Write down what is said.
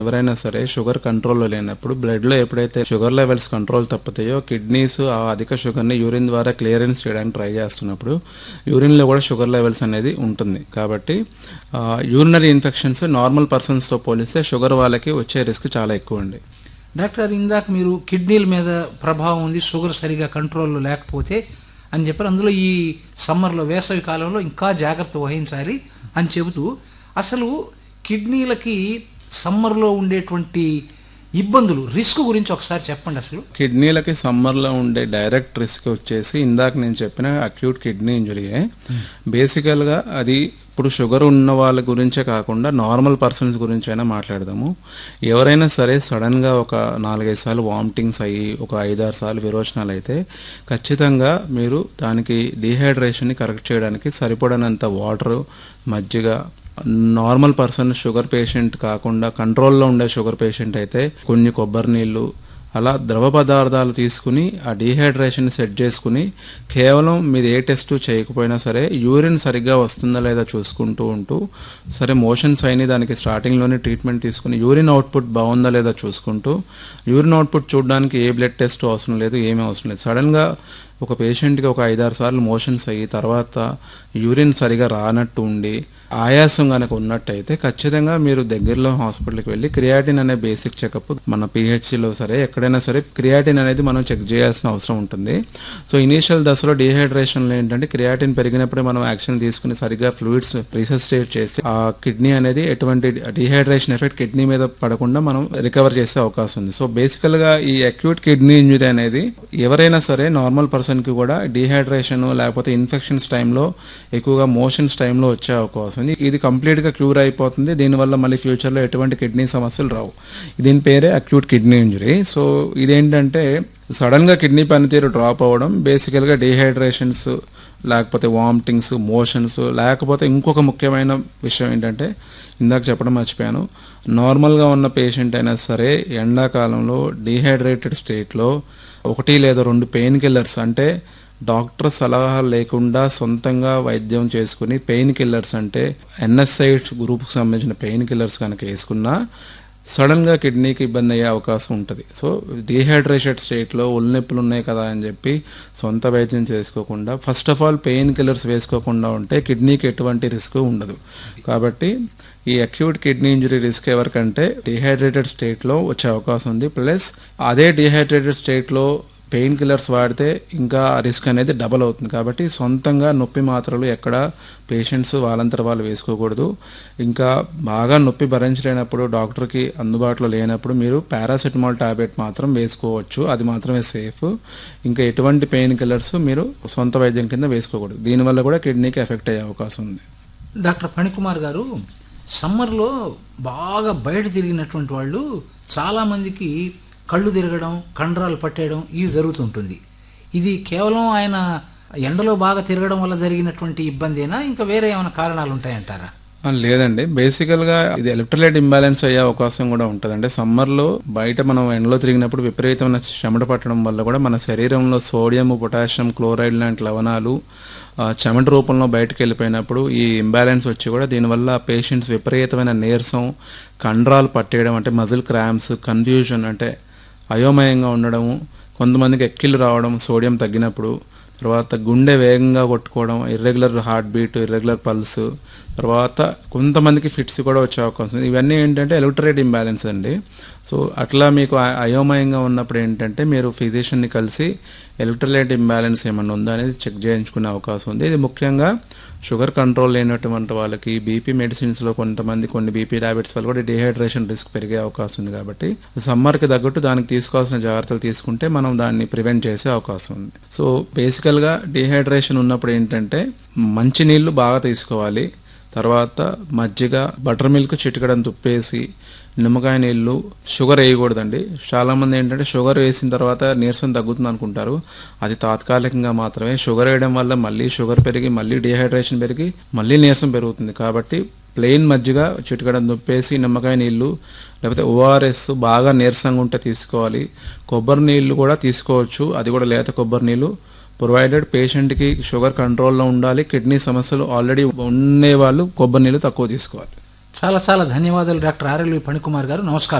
ఎవరైనా సరే షుగర్ కంట్రోల్లో లేనప్పుడు బ్లడ్లో ఎప్పుడైతే షుగర్ లెవెల్స్ కంట్రోల్ తప్పుతాయో కిడ్నీస్ ఆ అధిక షుగర్ని యూరిన్ ద్వారా క్లియరెన్స్ చేయడానికి ట్రై చేస్తున్నప్పుడు యూరిన్లో కూడా షుగర్ లెవెల్స్ అనేది ఉంటుంది కాబట్టి యూరినరీ ఇన్ఫెక్షన్స్ నార్మల్ పర్సన్స్తో పోలిస్తే షుగర్ వాళ్ళకి వచ్చే రిస్క్ చాలా ఎక్కువ అండి డాక్టర్ ఇందాక మీరు కిడ్నీల మీద ప్రభావం ఉంది షుగర్ సరిగా కంట్రోల్లో లేకపోతే అని చెప్పారు అందులో ఈ సమ్మర్లో వేసవి కాలంలో ఇంకా జాగ్రత్త వహించాలి అని చెబుతూ అసలు కిడ్నీలకి సమ్మర్లో ఉండేటువంటి ఇబ్బందులు రిస్క్ గురించి ఒకసారి చెప్పండి అసలు కిడ్నీలకి సమ్మర్లో ఉండే డైరెక్ట్ రిస్క్ వచ్చేసి ఇందాక నేను చెప్పిన అక్యూట్ కిడ్నీ ఇంజురీయే బేసికల్గా అది ఇప్పుడు షుగర్ ఉన్న వాళ్ళ గురించే కాకుండా నార్మల్ పర్సన్స్ గురించి అయినా మాట్లాడదాము ఎవరైనా సరే సడన్గా ఒక నాలుగైదు సార్లు వామిటింగ్స్ అయ్యి ఒక ఐదారు సార్లు విరోచనాలు అయితే ఖచ్చితంగా మీరు దానికి డీహైడ్రేషన్ని కరెక్ట్ చేయడానికి సరిపడనంత వాటర్ మజ్జిగ నార్మల్ పర్సన్ షుగర్ పేషెంట్ కాకుండా కంట్రోల్లో ఉండే షుగర్ పేషెంట్ అయితే కొన్ని కొబ్బరి నీళ్ళు అలా ద్రవ పదార్థాలు తీసుకుని ఆ డీహైడ్రేషన్ సెట్ చేసుకుని కేవలం మీరు ఏ టెస్ట్ చేయకపోయినా సరే యూరిన్ సరిగ్గా వస్తుందా లేదా చూసుకుంటూ ఉంటూ సరే మోషన్స్ అయినాయి దానికి స్టార్టింగ్లోనే ట్రీట్మెంట్ తీసుకుని యూరిన్ అవుట్పుట్ బాగుందా లేదా చూసుకుంటూ యూరిన్ అవుట్పుట్ చూడడానికి ఏ బ్లడ్ టెస్ట్ అవసరం లేదు ఏమీ అవసరం లేదు సడన్గా ఒక పేషెంట్కి ఒక ఐదారు సార్లు మోషన్స్ అయ్యి తర్వాత యూరిన్ సరిగా రానట్టు ఉండి ఆయాసం కనుక ఉన్నట్టయితే ఖచ్చితంగా మీరు దగ్గరలో హాస్పిటల్కి వెళ్ళి క్రియాటిన్ అనే బేసిక్ చెకప్ మన పిహెచ్సిలో సరే ఎక్కడైనా సరే క్రియాటిన్ అనేది మనం చెక్ చేయాల్సిన అవసరం ఉంటుంది సో ఇనీషియల్ దశలో డీహైడ్రేషన్లో ఏంటంటే క్రియాటిన్ పెరిగినప్పుడే మనం యాక్షన్ తీసుకుని సరిగ్గా ఫ్లూయిడ్స్ రీసెస్టేట్ చేసి ఆ కిడ్నీ అనేది ఎటువంటి డీహైడ్రేషన్ ఎఫెక్ట్ కిడ్నీ మీద పడకుండా మనం రికవర్ చేసే అవకాశం ఉంది సో బేసికల్గా ఈ అక్యూట్ కిడ్నీ ఇంజురీ అనేది ఎవరైనా సరే నార్మల్ పర్సన్కి కూడా డీహైడ్రేషన్ లేకపోతే ఇన్ఫెక్షన్స్ టైంలో ఎక్కువగా మోషన్స్ టైంలో వచ్చే అవకాశం ఉంది ఇది కంప్లీట్గా క్యూర్ అయిపోతుంది దీనివల్ల మళ్ళీ ఫ్యూచర్లో ఎటువంటి కిడ్నీ సమస్యలు రావు దీని పేరే అక్యూట్ కిడ్నీ ఇంజురీ సో ఇదేంటంటే సడన్గా కిడ్నీ పనితీరు డ్రాప్ అవ్వడం బేసికల్గా డీహైడ్రేషన్స్ లేకపోతే వామిటింగ్స్ మోషన్స్ లేకపోతే ఇంకొక ముఖ్యమైన విషయం ఏంటంటే ఇందాక చెప్పడం మర్చిపోయాను నార్మల్గా ఉన్న పేషెంట్ అయినా సరే ఎండాకాలంలో డీహైడ్రేటెడ్ స్టేట్లో ఒకటి లేదా రెండు పెయిన్ కిల్లర్స్ అంటే డాక్టర్ సలహా లేకుండా సొంతంగా వైద్యం చేసుకుని పెయిన్ కిల్లర్స్ అంటే ఎన్ఎస్ఐడ్స్ గ్రూప్కి సంబంధించిన పెయిన్ కిల్లర్స్ కనుక వేసుకున్నా సడన్గా కిడ్నీకి ఇబ్బంది అయ్యే అవకాశం ఉంటుంది సో డీహైడ్రేటెడ్ స్టేట్లో ఒళ్ళనొప్పులు ఉన్నాయి కదా అని చెప్పి సొంత వైద్యం చేసుకోకుండా first of all painkillers వేసుకోకుండా ఉంటే కిడ్నీకి ఎటువంటి రిస్క్ ఉండదు కాబట్టి ఈ అక్యూట్ కిడ్నీ ఇంజరీ రిస్క్ ఎవరికంటే డిహైడ్రేటెడ్ స్టేట్లో వచ్చే అవకాశం ఉంది ప్లస్ అదే డిహైడ్రేటెడ్ స్టేట్లో పెయిన్ కిల్లర్స్ వాడితే ఇంకా రిస్క్ అనేది డబల్ అవుతుంది కాబట్టి సొంతంగా నొప్పి మాత్రలు ఎక్కడ పేషెంట్స్ వాళ్ళంతట వాళ్ళు వేసుకోకూడదు ఇంకా బాగా నొప్పి భరించలేనప్పుడు డాక్టర్కి అందుబాటులో లేనప్పుడు మీరు పారాసెటమాల్ టాబ్లెట్ మాత్రం వేసుకోవచ్చు అది మాత్రమే సేఫ్ ఇంకా ఎటువంటి పెయిన్ కిల్లర్స్ మీరు సొంత వైద్యం కింద వేసుకోకూడదు దీనివల్ల కూడా కిడ్నీకి ఎఫెక్ట్ అయ్యే అవకాశం ఉంది డాక్టర్ ఫణికుమార్ గారు సమ్మర్లో బాగా బయట తిరిగినటువంటి వాళ్ళు చాలామందికి కళ్ళు తిరగడం కండరాలు పట్టేయడం ఇవి జరుగుతుంటుంది ఇది కేవలం ఆయన ఎండలో బాగా తిరగడం వల్ల జరిగినటువంటి ఇబ్బందేనా ఇంకా వేరే ఏమైనా కారణాలు ఉంటాయంటారా ఆ, లేదండి బేసికల్గా ఇది ఎలక్ట్రోలైట్ ఇంబ్యాలెన్స్ అయ్యే అవకాశం కూడా ఉంటుంది అంటే సమ్మర్లో బయట మనం ఎండలో తిరిగినప్పుడు విపరీతమైన చెమట పట్టడం వల్ల కూడా మన శరీరంలో సోడియం పొటాషియం క్లోరైడ్ లాంటి లవణాలు ఆ, చెమట రూపంలో బయటకు వెళ్ళిపోయినప్పుడు ఈ ఇంబ్యాలెన్స్ వచ్చి కూడా దీనివల్ల పేషెంట్స్ విపరీతమైన నీరసం కండరాలు పట్టేయడం అంటే మజిల్ క్రాంప్స్ కన్ఫ్యూజన్ అంటే అయోమయంగా ఉండడము కొంతమందికి ఎక్కిళ్ళు రావడం సోడియం తగ్గినప్పుడు తర్వాత గుండె వేగంగా కొట్టుకోవడం irregular heartbeat irregular pulse తర్వాత కొంతమందికి ఫిట్స్ కూడా వచ్చే అవకాశం ఉంది ఇవన్నీ ఏంటంటే ఎలక్ట్రేట్ ఇంబ్యాలెన్స్ అండి సో అట్లా మీకు అ- అయోమయంగా ఉన్నప్పుడు ఏంటంటే మీరు ఫిజిషియన్ని కలిసి ఎలక్ట్రోలైట్ ఇంబ్యాలెన్స్ ఏమన్నా ఉందా అనేది చెక్ చేయించుకునే అవకాశం ఉంది ఇది ముఖ్యంగా షుగర్ కంట్రోల్ లేనటువంటి వాళ్ళకి బీపీ మెడిసిన్స్లో కొంతమంది కొన్ని బీపీ టాబ్లెట్స్ వల్ల కూడా డిహైడ్రేషన్ రిస్క్ పెరిగే అవకాశం ఉంది కాబట్టి సమ్మర్కి తగ్గట్టు దానికి తీసుకోవాల్సిన జాగ్రత్తలు తీసుకుంటే మనం దాన్ని ప్రివెంట్ చేసే అవకాశం ఉంది సో బేసికల్గా డిహైడ్రేషన్ ఉన్నప్పుడు ఏంటంటే మంచి నీళ్లు బాగా తీసుకోవాలి తర్వాత మజ్జిగ బటర్ మిల్క్ చిటికడం తుప్పేసి నిమ్మకాయ నీళ్ళు షుగర్ వేయకూడదండి చాలామంది ఏంటంటే షుగర్ వేసిన తర్వాత నీరసం తగ్గుతుంది అనుకుంటారు అది తాత్కాలికంగా మాత్రమే షుగర్ వేయడం వల్ల మళ్ళీ షుగర్ పెరిగి మళ్ళీ డిహైడ్రేషన్ పెరిగి మళ్ళీ నీరసం పెరుగుతుంది కాబట్టి ప్లెయిన్ మజ్జిగ చిటికడం దుప్పేసి నిమ్మకాయ నీళ్ళు లేకపోతే ఓఆర్ఎస్ బాగా నీరసంగా ఉంటే తీసుకోవాలి కొబ్బరి నీళ్ళు కూడా తీసుకోవచ్చు అది కూడా లేత కొబ్బరి నీళ్ళు ప్రొవైడెడ్ పేషెంట్కి షుగర్ కంట్రోల్లో ఉండాలి కిడ్నీ సమస్యలు ఆల్రెడీ ఉండే వాళ్ళు కొబ్బరి నీళ్ళు తక్కువ తీసుకోవాలి చాలా చాలా ధన్యవాదాలు డాక్టర్ ఆర్ఎల్వి ఫణికుమార్ గారు నమస్కారం